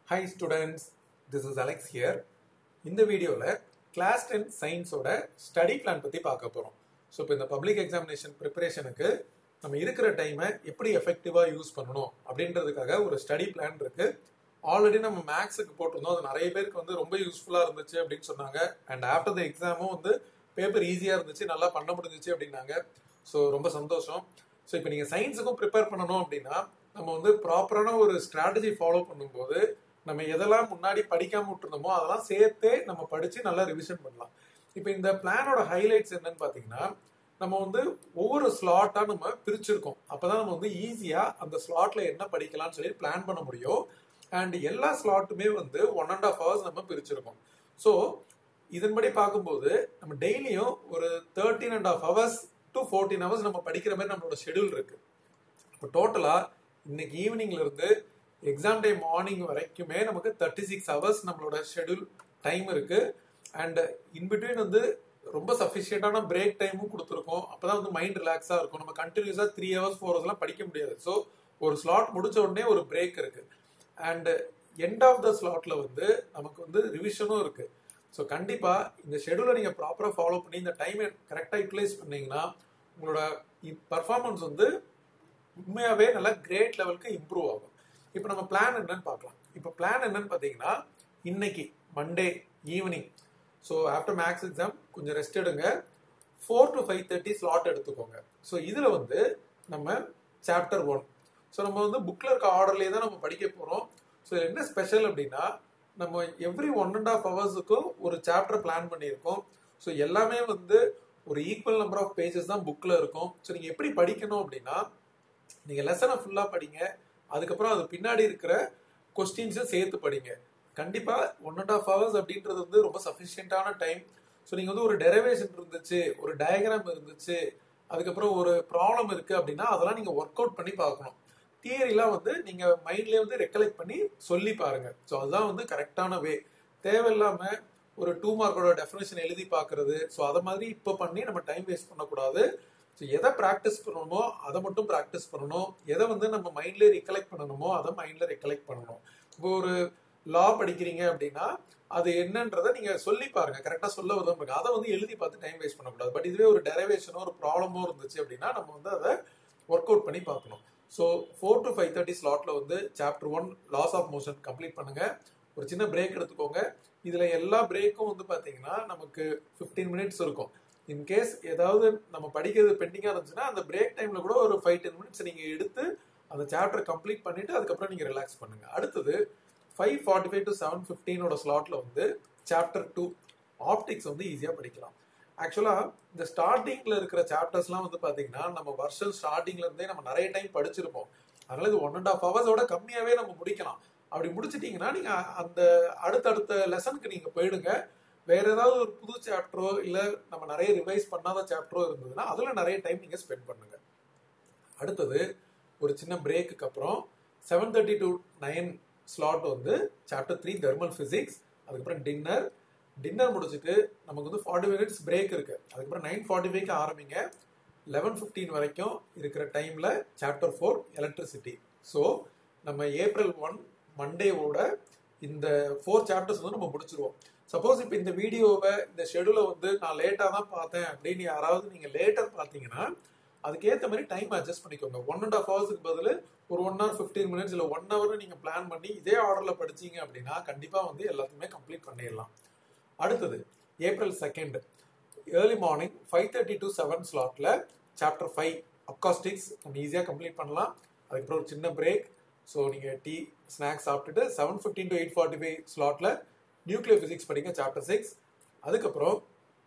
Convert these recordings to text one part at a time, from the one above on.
hi students this is Alex here இந்த வீடியோவில் class ten சயின்ஸோட ஸ்டடி பிளான் பற்றி பார்க்க போகிறோம் ஸோ இப்போ இந்த பப்ளிக் எக்ஸாமினேஷன் ப்ரிப்பரேஷனுக்கு நம்ம இருக்கிற டைமை எப்படி எஃபெக்டிவாக யூஸ் பண்ணணும் அப்படின்றதுக்காக ஒரு ஸ்டடி பிளான் இருக்கு ஆல்ரெடி நம்ம மேக்ஸுக்கு போட்டிருந்தோம் அது நிறைய பேருக்கு வந்து ரொம்ப யூஸ்ஃபுல்லாக இருந்துச்சு அப்படின்னு சொன்னாங்க அண்ட் ஆஃப்டர் த எக்ஸாமும் வந்து பேப்பர் ஈஸியாக இருந்துச்சு நல்லா பண்ண முடிஞ்சிச்சு அப்படின்னாங்க ஸோ ரொம்ப சந்தோஷம் ஸோ இப்போ நீங்கள் சயின்ஸுக்கும் ப்ரிப்பேர் பண்ணணும் அப்படின்னா நம்ம வந்து ப்ராப்பரான ஒரு ஸ்ட்ராட்டஜி ஃபாலோ பண்ணும்போது நம்ம எதெல்லாம் முன்னாடி படிக்காம விட்டுருந்தோமோ அதெல்லாம் சேர்த்தே நம்ம படிச்சு நல்லா ரிவிஷன் பண்ணலாம் இப்போ இந்த பிளானோட ஹைலைட்ஸ் என்னன்னு பார்த்தீங்கன்னா நம்ம வந்து ஒவ்வொரு ஸ்லாட்டா நம்ம பிரிச்சிருக்கோம் அப்பதான் நம்ம வந்து ஈஸியா அந்த ஸ்லாட்ல என்ன படிக்கலாம்னு சொல்லி பிளான் பண்ண முடியும் அண்ட் எல்லா ஸ்லாட்டுமே வந்து ஒன் அண்ட் ஆஃப் ஹவர்ஸ் நம்ம பிரிச்சிருக்கோம் ஸோ இதன்படி பார்க்கும்போது நம்ம டெய்லியும் ஒரு thirteen and half hours to fourteen hours நம்ம படிக்கிற மாதிரி நம்மளோட ஷெடியூல் இருக்கு இப்போ டோட்டலா இன்னைக்கு ஈவினிங்ல இருந்து எக்ஸாம் டே மார்னிங் வரைக்குமே நமக்கு தேர்ட்டி சிக்ஸ் ஹவர்ஸ் நம்மளோட ஷெடியூல் டைம் இருக்கு அண்ட் இன்பிட்வீன் வந்து ரொம்ப சஃபிஷியண்டான பிரேக் டைமும் கொடுத்துருக்கோம் அப்பதான் வந்து மைண்ட் ரிலாக்ஸா இருக்கும் நம்ம கண்டினியூஸா த்ரீ ஹவர்ஸ் ஃபோர் ஹவர்ஸ்லாம் படிக்க முடியாது ஸோ ஒரு ஸ்லாட் முடிச்ச உடனே ஒரு பிரேக் இருக்கு அண்ட் எண்ட் ஆஃப் த ஸ்லாட்ல வந்து நமக்கு வந்து ரிவிஷனும் இருக்கு ஸோ கண்டிப்பா இந்த ஷெடியூலை நீங்க ப்ராப்பரா ஃபாலோ பண்ணி இந்த டைமை கரெக்டா யூட்டிலைஸ் பண்ணீங்கன்னா உங்களோட பர்ஃபார்மன்ஸ் வந்து உண்மையாவே நல்லா கிரேட் லெவலுக்கு இம்ப்ரூவ் ஆகும் இப்போ நம்ம பிளான் என்னன்னு பார்க்கலாம் இப்போ பிளான் என்னன்னு பார்த்தீங்கன்னா இன்னைக்கு Monday evening so after maths exam கொஞ்சம் ரெஸ்ட் எடுங்க four to five thirty slot எடுத்துக்கோங்க ஸோ இதில் வந்து நம்ம சாப்டர் ஒன் ஸோ நம்ம வந்து புக்கில் இருக்க ஆர்டர்லேயே தான் நம்ம படிக்க போகிறோம் ஸோ என்ன ஸ்பெஷல் அப்படின்னா நம்ம எவ்ரி ஒன் அண்ட் ஆஃப் ஹவர்ஸுக்கும் ஒரு சாப்டர் பிளான் பண்ணியிருக்கோம் ஸோ எல்லாமே வந்து ஒரு ஈக்குவல் நம்பர் ஆஃப் பேஜஸ் தான் புக்கில் இருக்கும் ஸோ நீங்கள் எப்படி படிக்கணும் அப்படின்னா நீங்கள் லெசனை ஃபுல்லாக படிங்க அதுக்கப்புறம் அது பின்னாடி இருக்கிற கொஸ்டின்ஸும் சேர்த்து படிங்க கண்டிப்பாக ஒன் அண்ட் ஆஃப் ஹவர்ஸ் அப்படின்றது வந்து ரொம்ப சஃபிஷியண்டான டைம் ஸோ நீங்கள் வந்து ஒரு டெரிவேஷன் இருந்துச்சு ஒரு டயக்ராம் இருந்துச்சு அதுக்கப்புறம் ஒரு ப்ராப்ளம் இருக்குது அப்படின்னா அதெல்லாம் நீங்கள் ஒர்க் அவுட் பண்ணி பார்க்கணும் தியரிலாம் வந்து நீங்கள் மைண்ட்லேயே வந்து ரெக்கலெக்ட் பண்ணி சொல்லி பாருங்க ஸோ அதுதான் வந்து கரெக்டான வே தேவையில்லாமல் ஒரு டூ மார்க்கோட டெஃபினேஷன் எழுதி பார்க்கறது ஸோ அதை மாதிரி இப்போ பண்ணி நம்ம டைம் வேஸ்ட் பண்ணக்கூடாது ஸோ எதை ப்ராக்டிஸ் பண்ணணுமோ அதை மட்டும் ப்ராக்டிஸ் பண்ணணும் எதை வந்து நம்ம மைண்ட்லேயே ரிகலெக்ட் பண்ணணுமோ அதை மைண்டில் ரிகலெக்ட் பண்ணணும் இப்போ ஒரு லா படிக்கிறீங்க அப்படின்னா அது என்னன்றதை நீங்க சொல்லி பாருங்க கரெக்டா சொல்ல உதவும் அதை வந்து எழுதி பார்த்து டைம் வேஸ்ட் பண்ணக்கூடாது பட் இதுவே ஒரு டெரிவேஷனோ ஒரு ப்ராப்ளமோ இருந்துச்சு அப்படின்னா நம்ம வந்து அதை ஒர்க் அவுட் பண்ணி பார்க்கணும் so four to five thirty ஸ்லாட்ல வந்து chapter one laws of motion complete பண்ணுங்க ஒரு சின்ன பிரேக் எடுத்துக்கோங்க இதுல எல்லா பிரேக்கும் வந்து பாத்தீங்கன்னா நமக்கு ஃபிஃப்டீன் மினிட்ஸ் இருக்கும் இன்கேஸ் ஏதாவது நம்ம படிக்கிறது பெண்டிங்கா இருந்துச்சுன்னா அந்த பிரேக் டைம்ல கூட ஒரு ஃபைவ் டென் மினிட்ஸ் நீங்க எடுத்து அந்த சாப்டர் கம்ப்ளீட் பண்ணிட்டு அதுக்கப்புறம் நீங்க ரிலாக்ஸ் பண்ணுங்க அடுத்தது five forty five to seven ஃபிஃப்டீனோட ஸ்லாட்ல வந்து சாப்டர் டூ ஆப்டிக்ஸ் வந்து ஈஸியாக படிக்கலாம் ஆக்சுவலாக இந்த ஸ்டார்டிங்கில் இருக்கிற சாப்டர்ஸ்லாம் வந்து பார்த்தீங்கன்னா நம்ம வருஷம் ஸ்டார்டிங்ல இருந்தே நம்ம நிறைய டைம் படிச்சிருப்போம் அதனால இது ஒன் அண்ட் ஆஃப் ஹவர்ஸோட கம்மியாகவே நம்ம முடிக்கலாம் அப்படி முடிச்சிட்டிங்கன்னா நீங்கள் அந்த அடுத்தடுத்த லெசனுக்கு நீங்கள் போயிடுங்க வேற ஏதாவது ஒரு புது சாப்டரோ இல்லை நம்ம நிறைய ரிவைஸ் பண்ணாத சாப்டரோ இருந்ததுன்னா அதில் நிறைய டைம் நீங்கள் ஸ்பெண்ட் பண்ணுங்க அடுத்தது ஒரு சின்ன பிரேக்குக்கு அப்புறம் seven thirty to nine slot வந்து சாப்டர் த்ரீ தெர்மல் பிசிக்ஸ் அதுக்கப்புறம் டின்னர் டின்னர் முடிச்சுட்டு நமக்கு வந்து ஃபார்ட்டி மினிட்ஸ் பிரேக் இருக்கு அதுக்கப்புறம் நைன் ஃபார்ட்டி ஃபைவ்க்கு ஆரம்பிங்க லெவன் ஃபிஃப்டீன் வரைக்கும் இருக்கிற டைம்ல சாப்டர் ஃபோர் எலக்ட்ரிசிட்டி ஸோ நம்ம ஏப்ரல் ஒன் மண்டேவோட இந்த ஃபோர் சாப்டர்ஸ் வந்து நம்ம முடிச்சிருவோம் சப்போஸ் இப்போ இந்த வீடியோவை இந்த ஷெடியூலை வந்து நான் லேட்டாக தான் பார்த்தேன் அப்படின்னு யாராவது நீங்கள் லேட்டர் பார்த்தீங்கன்னா அதுக்கேற்ற மாதிரி டைம் அட்ஜஸ்ட் பண்ணிக்கோங்க ஒன் அண்ட் ஆஃப் ஹவர்ஸுக்கு பதில் ஒரு ஒன் ஹவர் ஃபிஃப்டீன் மினிட்ஸ் இல்லை ஒன் ஹவர் நீங்கள் பிளான் பண்ணி இதே ஆர்டரில் படிச்சீங்க அப்படின்னா கண்டிப்பாக வந்து எல்லாத்தையுமே கம்ப்ளீட் பண்ணிடலாம் அடுத்தது April second early morning five thirty to seven ஸ்லாட்டில் சாப்டர் ஃபைவ் அக்காஸ்டிக்ஸ் நம்ம ஈஸியாக கம்ப்ளீட் பண்ணலாம் அதுக்கப்புறம் ஒரு சின்ன பிரேக் ஸோ நீங்கள் டீ ஸ்நாக்ஸ் சாப்பிட்டுட்டு seven fifteen to eight forty five ஸ்லாட்டில் நியூக்ளியர் ஃபிசிக்ஸ் படிங்க சாப்டர் சிக்ஸ் அதுக்கப்புறம்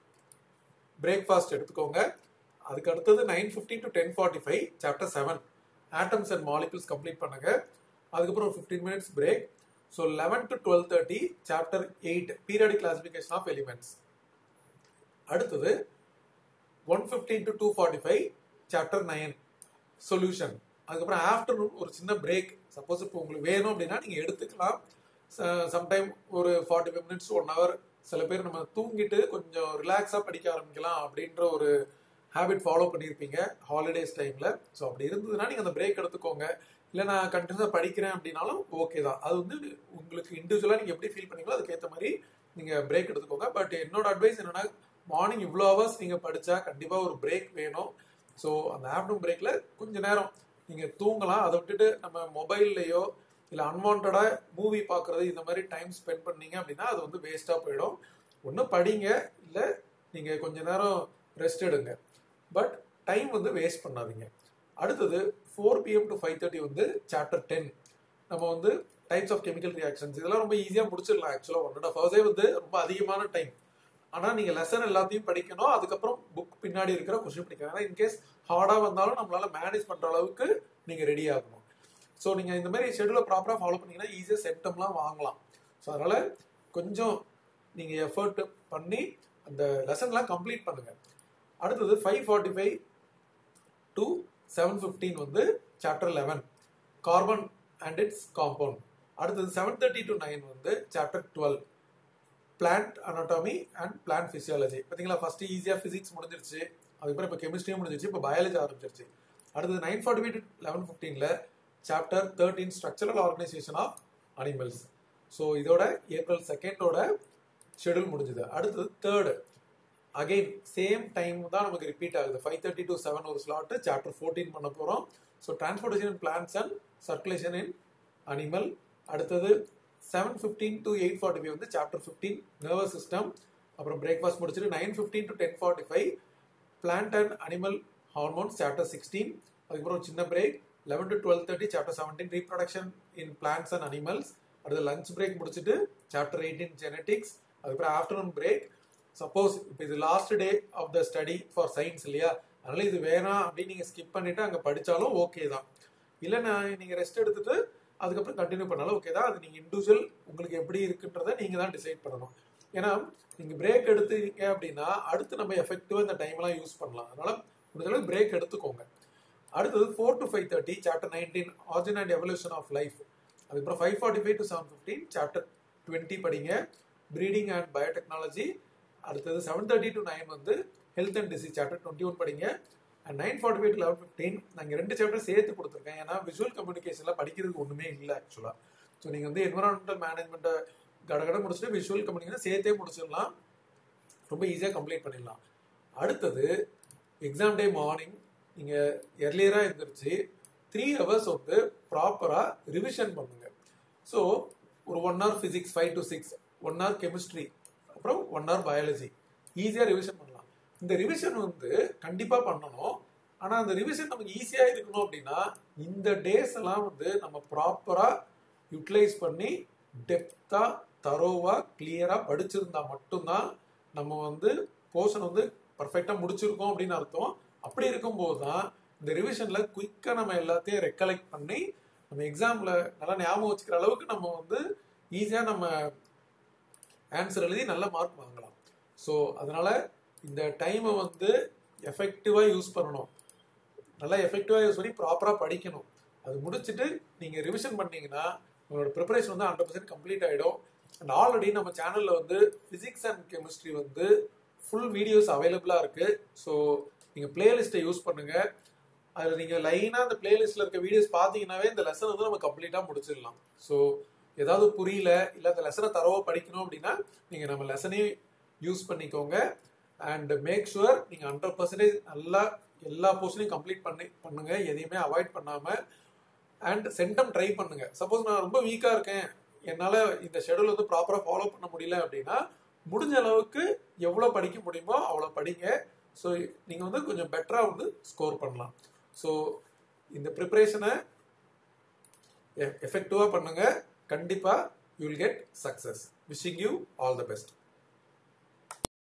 பிரேக்ஃபாஸ்ட் எடுத்துக்கோங்க அதுக்கு அடுத்தது nine fifteen to ten forty five chapter seven atoms and molecules complete பண்ணுங்க அதுக்கப்புறம் fifteen minutes break so eleven to twelve thirty chapter eight periodic classification of elements அடுத்தது one fifteen to two forty five chapter nine solution அதுக்கப்புறம் afternoon ஒரு சின்ன break suppose இப்போ உங்களுக்கு வேணும் அப்படின்னா நீங்கள் எடுத்துக்கலாம் சம்டைம் ஒரு forty five minutes one hour சில பேர் நம்ம தூங்கிட்டு கொஞ்சம் ரிலாக்ஸாக படிக்க ஆரம்பிக்கலாம் அப்படின்ற ஒரு ஹேபிட் ஃபாலோ பண்ணியிருப்பீங்க ஹாலிடேஸ் டைமில் ஸோ அப்படி இருந்ததுன்னா நீங்கள் அந்த பிரேக் எடுத்துக்கோங்க இல்லை நான் கண்டினியூஸாக படிக்கிறேன் அப்படின்னாலும் ஓகே தான் அது வந்து உங்களுக்கு இண்டிவிஜுவலாக நீங்கள் எப்படி ஃபீல் பண்ணீங்களோ அதுக்கேற்ற மாதிரி நீங்கள் பிரேக் எடுத்துக்கோங்க பட் என்னோட அட்வைஸ் என்னன்னா மார்னிங் இவ்வளோ ஹவர்ஸ் நீங்கள் படித்தா கண்டிப்பாக ஒரு பிரேக் வேணும் ஸோ அந்த ஆஃப்டர்நூன் பிரேக்கில் கொஞ்ச நேரம் நீங்கள் தூங்கலாம் அதை விட்டுட்டு நம்ம மொபைல்லையோ இல்லை அன்வான்டாக மூவி பார்க்குறது இந்த மாதிரி டைம் ஸ்பெண்ட் பண்ணீங்க அப்படின்னா அது வந்து வேஸ்ட்டாக போயிடும் ஒன்று படிங்க இல்லை நீங்கள் கொஞ்ச நேரம் ரெஸ்ட் எடுங்க பட் டைம் வந்து வேஸ்ட் பண்ணாதீங்க அடுத்தது four PM to five thirty வந்து சாப்டர் டென் நம்ம வந்து டைப்ஸ் ஆஃப் கெமிக்கல் ரியாக்ஷன்ஸ் இதெல்லாம் ரொம்ப ஈஸியாக முடிச்சிடலாம் ஆக்சுவலாக ஒன் அண்ட் ஆஃப் ஹவர்ஸே வந்து ரொம்ப அதிகமான டைம் ஆனால் நீங்கள் லெசன் எல்லாத்தையும் படிக்கணும் அதுக்கப்புறம் புக் பின்னாடி இருக்கிற கொஸ்டின் படிக்கணும் ஏன்னா இன்கேஸ் ஹார்டாக வந்தாலும் நம்மளால மேனேஜ் பண்ணுற அளவுக்கு நீங்கள் ரெடி ஆகணும் ஸோ நீங்கள் இந்த மாதிரி ஷெடியூலை ப்ராப்பராக ஃபாலோ பண்ணீங்கன்னா ஈஸியாக சென்டம்லாம் வாங்கலாம் ஸோ அதனால் கொஞ்சம் நீங்கள் எஃபர்ட் பண்ணி அந்த லெசன்லாம் கம்ப்ளீட் பண்ணுங்கள் அடுத்தது five forty five to seven fifteen வந்து chapter eleven carbon and its compound அடுத்தது செவன் தேர்ட்டி டு நைன் வந்து chapter twelve plant anatomy and plant physiology பார்த்தீங்களா ஃபர்ஸ்ட் ஈஸியாக ஃபிசிக்ஸ் முடிஞ்சிருச்சு அதுக்கப்புறம் இப்போ கெமிஸ்ட்ரியும் முடிஞ்சிருச்சு இப்போ பயாலஜி ஆரம்பிச்சிருச்சு அடுத்தது nine forty five to eleven ஃபிஃப்டீனில் chapter thirteen structural organisation of animals so இதோட ஏப்ரல் செகண்டோட ஷெடியூல் முடிஞ்சுது அடுத்தது தேர்டு அகைன் சேம் டைம் தான் நமக்கு ரிப்பீட் ஆகுது ஃபைவ் தேர்ட்டி டு செவன் ஒரு ஸ்லாட்டு சாப்டர் ஃபோர்டீன் பண்ண போகிறோம் so transportation in plants and circulation in animal அடுத்தது seven fifteen to eight forty five வந்து சாப்டர் ஃபிஃப்டீன் நர்வஸ் சிஸ்டம் அப்புறம் பிரேக்ஃபாஸ்ட் முடிச்சுட்டு nine fifteen to ten forty five plant and animal hormones chapter sixteen அதுக்கப்புறம் சின்ன break eleven to twelve thirty chapter seventeen reproduction in plants and animals அடுத்து lunch break முடிச்சுட்டு chapter eighteen genetics அதுக்கப்புறம் afternoon break suppose இப்போ இது last day of the study for science இல்லையா அதனால இது வேணாம் அப்படின்னு நீங்கள் ஸ்கிப் பண்ணிட்டு அங்கே படித்தாலும் ஓகே தான் இல்லை நான் நீங்கள் ரெஸ்ட் எடுத்துட்டு அதுக்கப்புறம் கண்டினியூ பண்ணாலும் ஓகே தான் அது நீங்கள் இண்டிவிஜுவல் உங்களுக்கு எப்படி இருக்குன்றதை நீங்கள் தான் டிசைட் பண்ணணும் ஏன்னா நீங்கள் பிரேக் எடுத்தீங்க அப்படின்னா அடுத்து நம்ம எஃபெக்டிவாக இந்த டைம்லாம் யூஸ் பண்ணலாம் அதனால முடிஞ்சளவு பிரேக் எடுத்துக்கோங்க அடுத்தது four to five thirty chapter nineteen origin and evolution of life அதுக்கப்புறம் five forty five to seven fifteen chapter twenty படிங்க ப்ரீடிங் அண்ட் பயோடெக்னாலஜி அடுத்தது செவன் தேர்ட்டி டு நைன் வந்து health and disease chapter twenty one படிங்க and nine forty five to eleven fifteen நாங்கள் ரெண்டு chapter சேர்த்து கொடுத்துருக்கேன் ஏன்னா விஷுவல் கம்யூனிகேஷனில் படிக்கிறதுக்கு ஒன்றுமே இல்லை ஆக்சுவலாக ஸோ நீங்கள் வந்து என்வரான்மெண்டல் மேனேஜ்மெண்ட்டை கடகட முடிச்சுட்டு விஷுவல் கம்யூனிகேஷன் சேர்த்தே முடிச்சிடலாம் ரொம்ப ஈஸியாக கம்ப்ளீட் பண்ணிடலாம் அடுத்தது எக்ஸாம் டே மார்னிங் நீங்கள் எர்லியராக எழுந்திரிச்சு த்ரீ ஹவர்ஸ் வந்து ப்ராப்பராக ரிவிஷன் பண்ணுங்க ஸோ ஒரு one hour physics five to six one hour chemistry அப்புறம் ஒன் ஹவர் பயாலஜி ஈஸியாக ரிவிஷன் பண்ணலாம் இந்த ரிவிஷன் வந்து கண்டிப்பாக பண்ணணும் ஆனால் அந்த ரிவிஷன் நமக்கு ஈஸியாக இருக்கணும் அப்படின்னா இந்த டேஸ் எல்லாம் வந்து நம்ம ப்ராப்பராக யூட்டிலைஸ் பண்ணி டெப்த்தாக தரோவாக கிளியராக படிச்சிருந்தா மட்டும்தான் நம்ம வந்து போர்ஷன் வந்து பர்ஃபெக்டாக முடிச்சிருக்கோம் அப்படின்னு அர்த்தம் அப்படி இருக்கும்போது தான் இந்த ரிவிஷனில் குயிக்காக நம்ம எல்லாத்தையும் ரெக்கலெக்ட் பண்ணி நம்ம எக்ஸாமில் நல்லா ஞாபகம் வச்சுக்கிற அளவுக்கு நம்ம வந்து ஈஸியாக நம்ம ஆன்சர் எழுதி நல்ல மார்க் வாங்கலாம் ஸோ அதனால் இந்த டைமை வந்து எஃபெக்டிவாக யூஸ் பண்ணணும் நல்லா எஃபெக்டிவாக யூஸ் பண்ணி ப்ராப்பராக படிக்கணும் அது முடிச்சுட்டு நீங்கள் ரிவிஷன் பண்ணீங்கன்னா உங்களோட ப்ரிப்பரேஷன் வந்து ஹண்ட்ரட் பர்சன்ட் கம்ப்ளீட் ஆகிடும் அண்ட் ஆல்ரெடி நம்ம சேனலில் வந்து ஃபிசிக்ஸ் அண்ட் கெமிஸ்ட்ரி வந்து ஃபுல் வீடியோஸ் அவைலபிளாக இருக்குது ஸோ நீங்கள் பிளேலிஸ்ட்டை யூஸ் பண்ணுங்கள் அதில் நீங்கள் லைனாக அந்த பிளேலிஸ்ட்டில் இருக்க வீடியோஸ் பார்த்தீங்கன்னாவே இந்த லெசன் வந்து நம்ம கம்ப்ளீட்டாக முடிச்சிடலாம் ஸோ ஏதாவது புரியல இல்லை அந்த லெசனை தரவா படிக்கணும் அப்படின்னா நீங்கள் நம்ம லெசனையும் யூஸ் பண்ணிக்கோங்க அண்ட் மேக் ஷுவர் நீங்கள் ஹண்ட்ரட் பர்சன்டேஜ் நல்லா எல்லா போர்ஷனையும் கம்ப்ளீட் பண்ணி பண்ணுங்க எதையுமே அவாய்ட் பண்ணாமல் அண்ட் சென்டம் ட்ரை பண்ணுங்க சப்போஸ் நான் ரொம்ப வீக்காக இருக்கேன் என்னால் இந்த ஷெடியூல் வந்து ப்ராப்பராக ஃபாலோ பண்ண முடியல அப்படின்னா முடிஞ்ச அளவுக்கு எவ்வளோ படிக்க முடியுமோ அவ்வளோ படிங்க ஸோ நீங்கள் வந்து கொஞ்சம் பெட்டராக வந்து ஸ்கோர் பண்ணலாம் ஸோ இந்த ப்ரிப்பரேஷனை எஃபெக்டிவாக பண்ணுங்கள் கண்டிப்பாக you will get success wishing you all the best